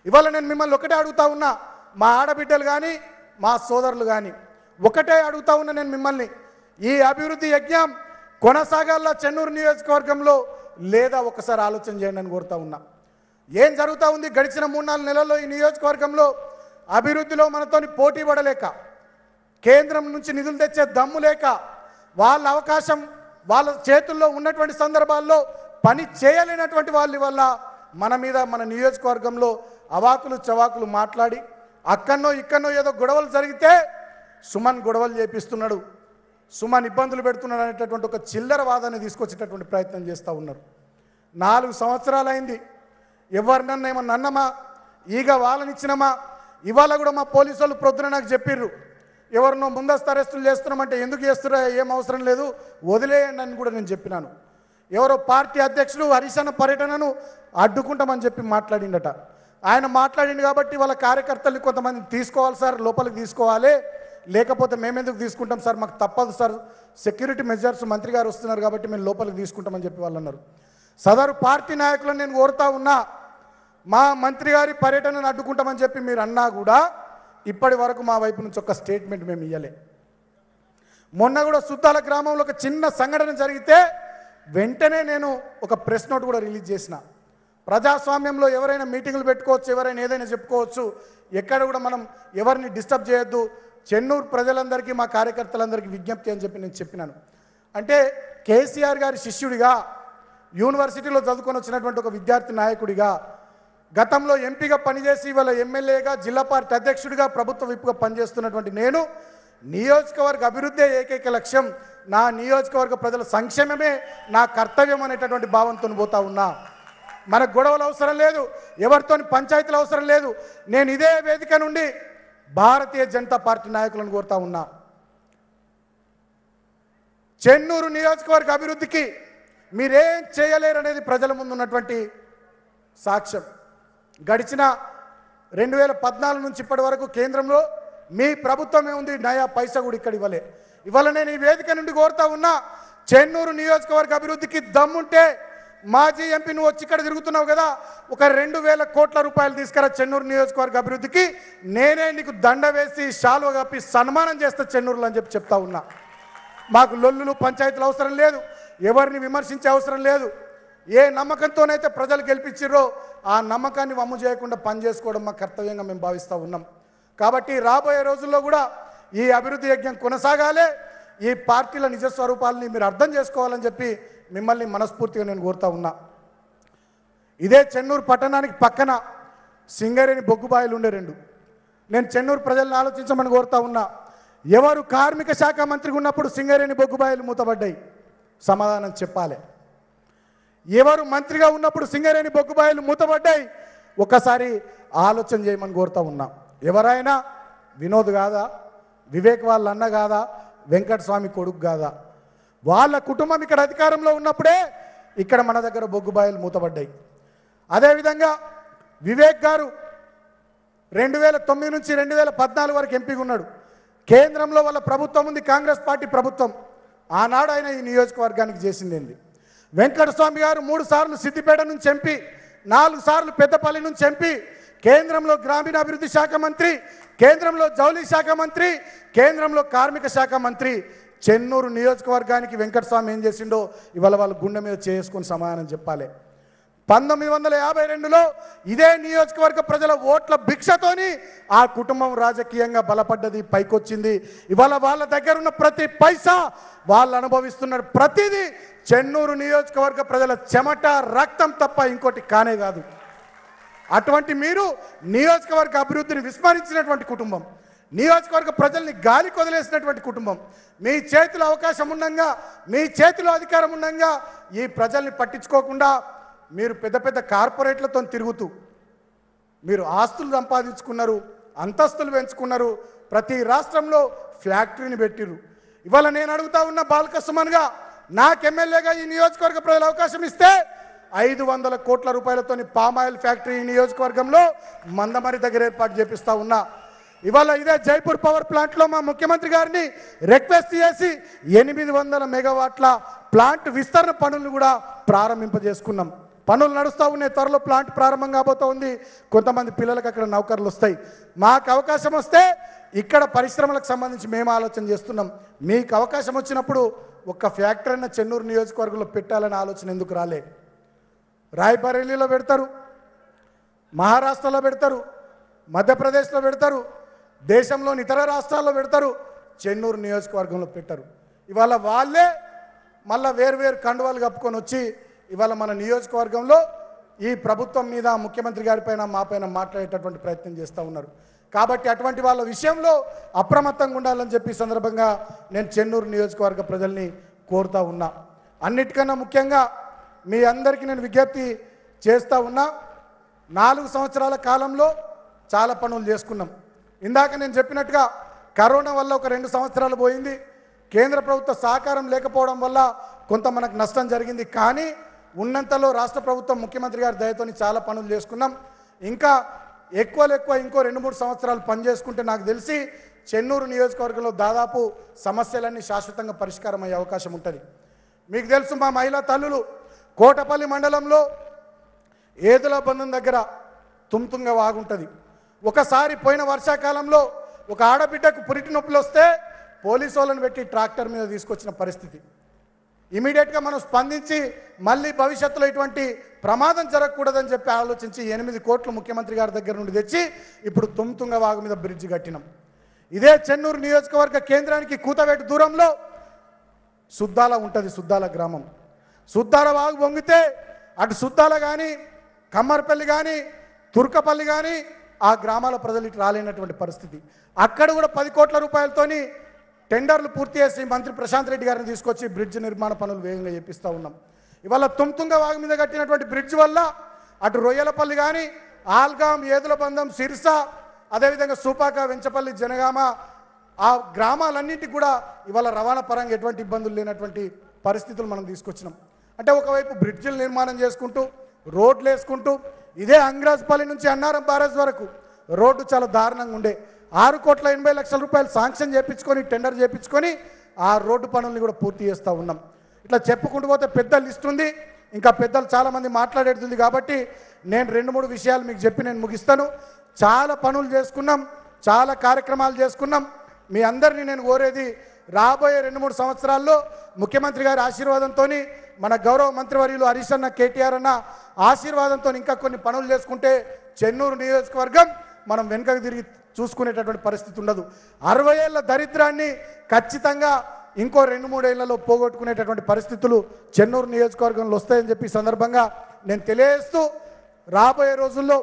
ఇవాళ నేను మిమ్మల్ని ఒకటే అడుగుతా ఉన్నా మా ఆడబిడ్డలు కానీ మా సోదరులు కానీ ఒకటే అడుగుతా ఉన్నా నేను మిమ్మల్ని ఈ అభివృద్ధి యజ్ఞం కొనసాగాల చెన్నూరు నియోజకవర్గంలో లేదా ఒకసారి ఆలోచన చేయండి అని కోరుతా ఉన్నా ఏం జరుగుతూ ఉంది గడిచిన మూడు నాలుగు నెలల్లో ఈ నియోజకవర్గంలో అభివృద్ధిలో మనతోని పోటీ పడలేక కేంద్రం నుంచి నిధులు తెచ్చే దమ్ము లేక వాళ్ళ అవకాశం వాళ్ళ చేతుల్లో ఉన్నటువంటి సందర్భాల్లో పని చేయలేనటువంటి వాళ్ళ వల్ల మన మీద మన నియోజకవర్గంలో అవాకులు చవాకులు మాట్లాడి అక్కన్నో ఇక్కన్నో ఏదో గొడవలు జరిగితే సుమన్ గొడవలు చేపిస్తున్నాడు సుమన్ ఇబ్బందులు పెడుతున్నాడు అనేటటువంటి ఒక చిల్లర వాదాన్ని తీసుకొచ్చేటటువంటి ప్రయత్నం చేస్తూ ఉన్నారు నాలుగు సంవత్సరాలైంది ఎవరినన్నా ఏమన్నా అన్నమా ఈగ వాళ్ళనిచ్చినమా ఇవాళ కూడా మా పోలీసు వాళ్ళు ప్రొద్దున నాకు చెప్పిర్రు ఎవరినో ముందస్తు అరెస్టులు చేస్తున్నామంటే ఎందుకు చేస్తున్నా ఏం అవసరం లేదు వదిలేయండి అని కూడా నేను చెప్పినాను ఎవరో పార్టీ అధ్యక్షులు హరిశన్న పర్యటనను అడ్డుకుంటామని చెప్పి మాట్లాడిండట ఆయన మాట్లాడిండు కాబట్టి వాళ్ళ కార్యకర్తల్ని కొంతమంది తీసుకోవాలి సార్ లోపలికి తీసుకోవాలి లేకపోతే మేమెందుకు తీసుకుంటాం సార్ మాకు తప్పదు సార్ సెక్యూరిటీ మెజర్స్ మంత్రి గారు వస్తున్నారు కాబట్టి మేము లోపలికి తీసుకుంటామని చెప్పి వాళ్ళు అన్నారు సదరు పార్టీ నాయకులను నేను కోరుతా ఉన్నా మా మంత్రి గారి పర్యటనను అడ్డుకుంటామని చెప్పి మీరు అన్నా కూడా ఇప్పటి వరకు మా వైపు నుంచి ఒక స్టేట్మెంట్ మేము ఇవ్వలే మొన్న కూడా సుద్దాల గ్రామంలో ఒక చిన్న సంఘటన జరిగితే వెంటనే నేను ఒక ప్రెస్ నోట్ కూడా రిలీజ్ చేసిన ప్రజాస్వామ్యంలో ఎవరైనా మీటింగులు పెట్టుకోవచ్చు ఎవరైనా ఏదైనా చెప్పుకోవచ్చు ఎక్కడ కూడా మనం ఎవరిని డిస్టర్బ్ చేయొద్దు చెన్నూరు ప్రజలందరికీ మా కార్యకర్తలందరికీ విజ్ఞప్తి అని చెప్పి నేను చెప్పినాను అంటే కేసీఆర్ గారి శిష్యుడిగా యూనివర్సిటీలో చదువుకొని వచ్చినటువంటి ఒక విద్యార్థి నాయకుడిగా గతంలో ఎంపీగా పనిచేసి ఇవాళ ఎమ్మెల్యేగా జిల్లా పార్టీ అధ్యక్షుడిగా ప్రభుత్వ విప్పుగా పనిచేస్తున్నటువంటి నేను నియోజకవర్గ అభివృద్ధి ఏకైక లక్ష్యం నా నియోజకవర్గ ప్రజల సంక్షేమమే నా కర్తవ్యం అనేటటువంటి భావంతో పోతా ఉన్నా మనకు గొడవలు అవసరం లేదు ఎవరితోని పంచాయతీలు అవసరం లేదు నేను ఇదే వేదిక నుండి భారతీయ జనతా పార్టీ నాయకులను కోరుతా ఉన్నా చెన్నూరు నియోజకవర్గ అభివృద్ధికి మీరేం చేయలేరు అనేది ప్రజల ముందు ఉన్నటువంటి సాక్ష్యం గడిచిన రెండు వేల పద్నాలుగు నుంచి ఇప్పటి వరకు కేంద్రంలో మీ ప్రభుత్వమే ఉంది నయా పైసా కూడా ఇక్కడ ఇవ్వలే ఇవాళ నేను ఈ వేదిక నుండి కోరుతా ఉన్నా చెన్నూరు నియోజకవర్గ అభివృద్ధికి దమ్ముంటే మాజీ ఎంపీ నువ్వు వచ్చి ఇక్కడ తిరుగుతున్నావు కదా ఒక రెండు వేల కోట్ల రూపాయలు తీసుకురా చెన్నూరు నియోజకవర్గ అభివృద్ధికి నేనే నీకు దండ వేసి శాలువ కప్పి సన్మానం చేస్తా చెన్నూరులో అని చెప్పి చెప్తా ఉన్నా మాకు లొల్లులు పంచాయతీలు అవసరం లేదు ఎవరిని విమర్శించే అవసరం లేదు ఏ నమ్మకంతోనైతే ప్రజలు గెలిపించారో ఆ నమ్మకాన్ని వమ్ము చేయకుండా పనిచేసుకోవడం మా కర్తవ్యంగా మేము భావిస్తూ ఉన్నాం కాబట్టి రాబోయే రోజుల్లో కూడా ఈ అభివృద్ధి యజ్ఞం కొనసాగాలి ఈ పార్టీల నిజ స్వరూపాలని మీరు అర్థం చేసుకోవాలని చెప్పి మిమ్మల్ని మనస్ఫూర్తిగా నేను కోరుతా ఉన్నా ఇదే చెన్నూరు పట్టణానికి పక్కన సింగరేణి బొగ్గుబాయిలు ఉండే రెండు నేను చెన్నూరు ప్రజలను ఆలోచించమని కోరుతా ఉన్నా ఎవరు కార్మిక శాఖ మంత్రిగా ఉన్నప్పుడు సింగరేణి బొగ్గుబాయిలు మూతబడ్డాయి సమాధానం చెప్పాలి ఎవరు మంత్రిగా ఉన్నప్పుడు సింగరేణి బొగ్గుబాయిలు మూతబడ్డాయి ఒక్కసారి ఆలోచన చేయమని కోరుతా ఉన్నా ఎవరైనా వినోద్ కాదా వివేక్ వాళ్ళ అన్న కాదా వెంకటస్వామి కొడుకు కాదా వాళ్ళ కుటుంబం ఇక్కడ అధికారంలో ఉన్నప్పుడే ఇక్కడ మన దగ్గర బొగ్గుబాయిలు మూతబడ్డాయి అదేవిధంగా వివేక్ గారు రెండు వేల తొమ్మిది నుంచి రెండు వేల పద్నాలుగు వరకు ఎంపీగా ఉన్నాడు కేంద్రంలో వాళ్ళ ప్రభుత్వం ఉంది కాంగ్రెస్ పార్టీ ప్రభుత్వం ఆనాడు ఆయన ఈ నియోజకవర్గానికి చేసింది ఏంది వెంకటస్వామి గారు మూడు సార్లు సిద్దిపేట నుంచి ఎంపీ నాలుగు సార్లు పెద్దపల్లి నుంచి ఎంపీ కేంద్రంలో గ్రామీణాభివృద్ధి శాఖ మంత్రి కేంద్రంలో జౌళి శాఖ మంత్రి కేంద్రంలో కార్మిక శాఖ మంత్రి చెన్నూరు నియోజకవర్గానికి వెంకటస్వామి ఏం చేసిండో ఇవాళ వాళ్ళ గుండె మీద చేసుకొని సమాధానం చెప్పాలి పంతొమ్మిది వందల యాభై రెండులో ఇదే నియోజకవర్గ ప్రజల ఓట్ల భిక్షతోని ఆ కుటుంబం రాజకీయంగా బలపడ్డది పైకొచ్చింది ఇవాళ వాళ్ళ దగ్గర ఉన్న ప్రతి పైసా వాళ్ళు అనుభవిస్తున్న ప్రతిదీ చెన్నూరు నియోజకవర్గ ప్రజల చెమట రక్తం తప్ప ఇంకోటి కానే కాదు అటువంటి మీరు నియోజకవర్గ అభివృద్ధిని విస్మరించినటువంటి కుటుంబం నియోజకవర్గ ప్రజల్ని గాలి కొదిలేసినటువంటి కుటుంబం మీ చేతిలో అవకాశం ఉండంగా మీ చేతిలో అధికారం ఉండంగా ఈ ప్రజల్ని పట్టించుకోకుండా మీరు పెద్ద పెద్ద కార్పొరేట్లతో తిరుగుతూ మీరు ఆస్తులు సంపాదించుకున్నారు అంతస్తులు పెంచుకున్నారు ప్రతి రాష్ట్రంలో ఫ్యాక్టరీని పెట్టిరు ఇవాళ నేను అడుగుతా ఉన్న బాలక సుమన్గా నాకు ఎమ్మెల్యేగా ఈ నియోజకవర్గ ప్రజలు అవకాశం ఇస్తే ఐదు వందల కోట్ల రూపాయలతోని పామాయిల్ ఫ్యాక్టరీ ఈ నియోజకవర్గంలో మందమరి దగ్గర ఏర్పాటు చేపిస్తా ఉన్నా ఇవాళ ఇదే జైపూర్ పవర్ ప్లాంట్లో మా ముఖ్యమంత్రి గారిని రిక్వెస్ట్ చేసి ఎనిమిది వందల మెగావాట్ల ప్లాంట్ విస్తరణ పనులను కూడా ప్రారంభింపజేసుకున్నాం పనులు నడుస్తూ ఉన్నాయి త్వరలో ప్లాంట్ ప్రారంభం కాబోతూ ఉంది కొంతమంది పిల్లలకు అక్కడ నౌకర్లు వస్తాయి మాకు అవకాశం వస్తే ఇక్కడ పరిశ్రమలకు సంబంధించి మేము ఆలోచన చేస్తున్నాం మీకు అవకాశం వచ్చినప్పుడు ఒక్క ఫ్యాక్టరీ అయినా చెన్నూరు నియోజకవర్గంలో పెట్టాలనే ఆలోచన ఎందుకు రాలే రాయ్బరేలీలో పెడతారు మహారాష్ట్రలో పెడతారు మధ్యప్రదేశ్లో పెడతారు దేశంలోని ఇతర రాష్ట్రాల్లో పెడతారు చెన్నూరు నియోజకవర్గంలో పెట్టారు ఇవాళ వాళ్ళే మళ్ళా వేరు వేరు కండువాలు కప్పుకొని వచ్చి ఇవాళ మన నియోజకవర్గంలో ఈ ప్రభుత్వం మీద ముఖ్యమంత్రి గారి పైన మా పైన మాట్లాడేటటువంటి ప్రయత్నం చేస్తూ ఉన్నారు కాబట్టి అటువంటి వాళ్ళ విషయంలో అప్రమత్తంగా ఉండాలని చెప్పి ఈ సందర్భంగా నేను చెన్నూరు నియోజకవర్గ ప్రజల్ని కోరుతా ఉన్నా అన్నిటికన్నా ముఖ్యంగా మీ అందరికీ నేను విజ్ఞప్తి చేస్తూ ఉన్నా నాలుగు సంవత్సరాల కాలంలో చాలా పనులు చేసుకున్నాం ఇందాక నేను చెప్పినట్టుగా కరోనా వల్ల ఒక రెండు సంవత్సరాలు పోయింది కేంద్ర ప్రభుత్వ సహకారం లేకపోవడం వల్ల కొంత మనకు నష్టం జరిగింది కానీ ఉన్నంతలో రాష్ట్ర ప్రభుత్వం ముఖ్యమంత్రి గారి దయతోని చాలా పనులు చేసుకున్నాం ఇంకా ఎక్కువలో ఎక్కువ ఇంకో రెండు మూడు సంవత్సరాలు పనిచేసుకుంటే నాకు తెలిసి చెన్నూరు నియోజకవర్గంలో దాదాపు సమస్యలన్నీ శాశ్వతంగా పరిష్కారం అయ్యే అవకాశం ఉంటుంది మీకు తెలుసు మా మహిళా తల్లులు కోటపల్లి మండలంలో ఏదుల బంధం దగ్గర తుంతుంగ వాగుంటుంది ఒకసారి పోయిన వర్షాకాలంలో ఒక ఆడబిడ్డకు పురిటి నొప్పులు వస్తే పోలీసు వాళ్ళని పెట్టి ట్రాక్టర్ మీద తీసుకొచ్చిన పరిస్థితి ఇమీడియట్గా మనం స్పందించి మళ్ళీ భవిష్యత్తులో ఇటువంటి ప్రమాదం జరగకూడదని చెప్పి ఆలోచించి ఎనిమిది కోట్లు ముఖ్యమంత్రి గారి దగ్గర నుండి తెచ్చి ఇప్పుడు తుమ్తుంగ వాగు మీద బ్రిడ్జ్ కట్టినాం ఇదే చెన్నూరు నియోజకవర్గ కేంద్రానికి కూతవేటు దూరంలో సుద్దాల ఉంటుంది సుద్దాల గ్రామం సుద్దాల వాగు పొంగితే అటు సుద్దాల కానీ కమ్మర్పల్లి కానీ తుర్కపల్లి కానీ ఆ గ్రామాల ప్రజలు ఇటు రాలేనటువంటి పరిస్థితి అక్కడ కూడా పది కోట్ల రూపాయలతోని టెండర్లు పూర్తి చేసి మంత్రి ప్రశాంత్ రెడ్డి గారిని తీసుకొచ్చి బ్రిడ్జ్ నిర్మాణ పనులు వేగంగా చేపిస్తూ ఉన్నాం ఇవాళ తుమ్తుంగ వాగు మీద కట్టినటువంటి బ్రిడ్జ్ వల్ల అటు రొయ్యలపల్లి కానీ ఆల్గాం ఏదుల బంధం సిరిస అదేవిధంగా సూపాక వెంచపల్లి జనగామ ఆ గ్రామాలన్నింటికి కూడా ఇవాళ రవాణా పరంగా ఎటువంటి ఇబ్బందులు లేనటువంటి పరిస్థితులు మనం తీసుకొచ్చినాం అంటే ఒకవైపు బ్రిడ్జిలు నిర్మాణం చేసుకుంటూ రోడ్లు వేసుకుంటూ ఇదే అంగ్రాజ్పల్లి నుంచి అన్నారం బ్యారేజ్ వరకు రోడ్డు చాలా దారుణంగా ఉండే ఆరు కోట్ల ఎనభై లక్షల రూపాయలు శాంక్షన్ చేపించుకొని టెండర్ చేపించుకొని ఆ రోడ్డు పనుల్ని కూడా పూర్తి చేస్తూ ఉన్నాం ఇట్లా చెప్పుకుంటూ పోతే పెద్ద లిస్ట్ ఉంది ఇంకా పెద్దలు చాలామంది మాట్లాడేది కాబట్టి నేను రెండు మూడు విషయాలు మీకు చెప్పి నేను ముగిస్తాను చాలా పనులు చేసుకున్నాం చాలా కార్యక్రమాలు చేసుకున్నాం మీ అందరినీ నేను కోరేది రాబోయే రెండు మూడు సంవత్సరాల్లో ముఖ్యమంత్రి గారి ఆశీర్వాదంతో మన గౌరవ మంత్రివర్యులు హరీష్ అన్న కేటీఆర్ అన్న ఆశీర్వాదంతో ఇంకా కొన్ని పనులు చేసుకుంటే చెన్నూరు నియోజకవర్గం మనం వెనుకకు తిరిగి చూసుకునేటటువంటి పరిస్థితి ఉండదు అరవై ఏళ్ళ దరిద్రాన్ని ఖచ్చితంగా ఇంకో రెండు మూడేళ్లలో పోగొట్టుకునేటటువంటి పరిస్థితులు చెన్నూరు నియోజకవర్గంలో వస్తాయని చెప్పి ఈ సందర్భంగా నేను తెలియజేస్తూ రాబోయే రోజుల్లో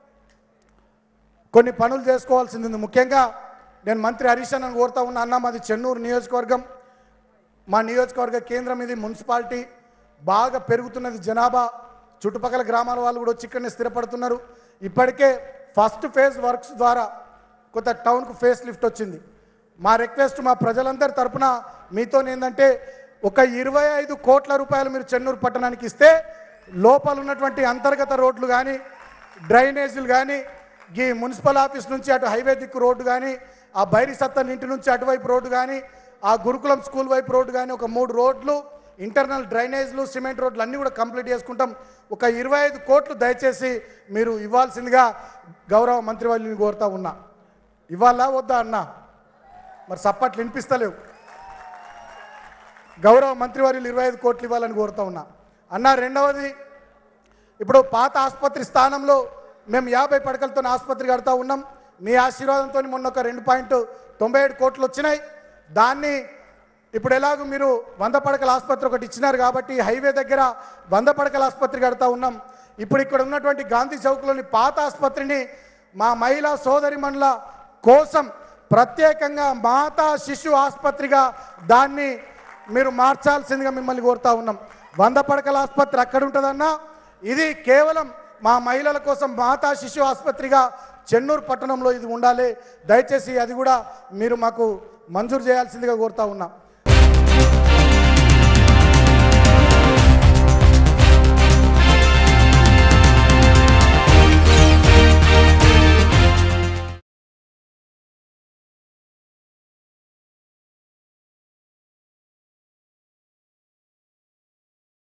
కొన్ని పనులు చేసుకోవాల్సింది ఉంది. ముఖ్యంగా నేను మంత్రి హరీష్ అన్నను కోరుతా ఉన్నా అన్న మాది చెన్నూరు నియోజకవర్గం మా నియోజకవర్గ కేంద్రం ఇది మున్సిపాలిటీ బాగా పెరుగుతున్నది జనాభా చుట్టుపక్కల గ్రామాల వాళ్ళు కూడా వచ్చి ఇక్కడనే స్థిరపడుతున్నారు ఇప్పటికే ఫస్ట్ ఫేజ్ వర్క్స్ ద్వారా కొత్త టౌన్కు ఫేస్ లిఫ్ట్ వచ్చింది మా రిక్వెస్ట్ మా ప్రజలందరి తరపున మీతో ఏంటంటే ఒక ఇరవై ఐదు కోట్ల రూపాయలు మీరు చెన్నూరు పట్టణానికి ఇస్తే లోపల ఉన్నటువంటి అంతర్గత రోడ్లు కానీ డ్రైనేజీలు కానీ ఈ మున్సిపల్ ఆఫీస్ నుంచి అటు హైవే దిక్కు రోడ్డు కానీ ఆ బైరి సత్తన్ ఇంటి నుంచి అటువైపు రోడ్డు కానీ ఆ గురుకులం స్కూల్ వైపు రోడ్డు కానీ ఒక మూడు రోడ్లు ఇంటర్నల్ డ్రైనేజ్లు సిమెంట్ రోడ్లు అన్నీ కూడా కంప్లీట్ చేసుకుంటాం ఒక ఇరవై ఐదు కోట్లు దయచేసి మీరు ఇవ్వాల్సిందిగా గౌరవ మంత్రి వాళ్ళని కోరుతా ఉన్నా ఇవ్వాలా వద్దా అన్నా మరి సప్పట్లు వినిపిస్తలేవు గౌరవ మంత్రివర్యులు ఇరవై ఐదు కోట్లు ఇవ్వాలని కోరుతా ఉన్నా అన్న రెండవది ఇప్పుడు పాత ఆసుపత్రి స్థానంలో మేము యాభై పడకలతో ఆసుపత్రి కడతా ఉన్నాం మీ ఆశీర్వాదంతో మొన్న ఒక రెండు పాయింట్ తొంభై ఏడు కోట్లు వచ్చినాయి దాన్ని ఇప్పుడు ఎలాగో మీరు వంద పడకల ఆసుపత్రి ఒకటి ఇచ్చినారు కాబట్టి హైవే దగ్గర వంద పడకల ఆసుపత్రి కడతా ఉన్నాం ఇప్పుడు ఇక్కడ ఉన్నటువంటి గాంధీ చౌక్లోని పాత ఆసుపత్రిని మా మహిళా సోదరిమణుల కోసం ప్రత్యేకంగా మాతా శిశు ఆసుపత్రిగా దాన్ని మీరు మార్చాల్సిందిగా మిమ్మల్ని కోరుతా ఉన్నాం వంద పడకల ఆసుపత్రి అక్కడ ఉంటుందన్నా ఇది కేవలం మా మహిళల కోసం మాతా శిశు ఆసుపత్రిగా చెన్నూరు పట్టణంలో ఇది ఉండాలి దయచేసి అది కూడా మీరు మాకు మంజూరు చేయాల్సిందిగా కోరుతా ఉన్నా